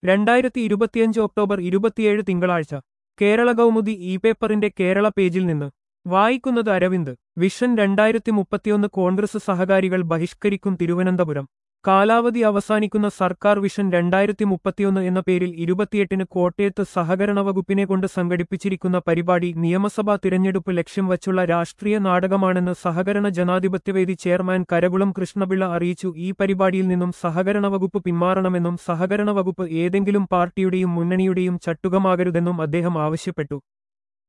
രണ്ടായിരത്തി ഇരുപത്തിയഞ്ച് ഒക്ടോബർ ഇരുപത്തിയേഴ് തിങ്കളാഴ്ച കേരള കൗമുദി ഇ പേപ്പറിന്റെ കേരള പേജിൽ നിന്ന് വായിക്കുന്നത് അരവിന്ദ് വിഷൻ രണ്ടായിരത്തി മുപ്പത്തിയൊന്ന് കോൺഗ്രസ് സഹകാരികൾ ബഹിഷ്കരിക്കും തിരുവനന്തപുരം കാലാവധി അവസാനിക്കുന്ന സർക്കാർ വിഷൻ രണ്ടായിരത്തി മുപ്പത്തിയൊന്ന് എന്ന പേരിൽ ഇരുപത്തിയെട്ടിന് കോട്ടയത്ത് സഹകരണ വകുപ്പിനെ കൊണ്ട് സംഘടിപ്പിച്ചിരിക്കുന്ന പരിപാടി നിയമസഭാ തിരഞ്ഞെടുപ്പ് ലക്ഷ്യം വച്ചുള്ള രാഷ്ട്രീയ നാടകമാണെന്ന് സഹകരണ ജനാധിപത്യവേദി ചെയർമാൻ കരകുളം കൃഷ്ണപിള്ള അറിയിച്ചു ഈ പരിപാടിയിൽ നിന്നും സഹകരണ വകുപ്പ് പിന്മാറണമെന്നും സഹകരണ വകുപ്പ് ഏതെങ്കിലും പാർട്ടിയുടെയും മുന്നണിയുടെയും ചട്ടുകമാകരുതെന്നും അദ്ദേഹം ആവശ്യപ്പെട്ടു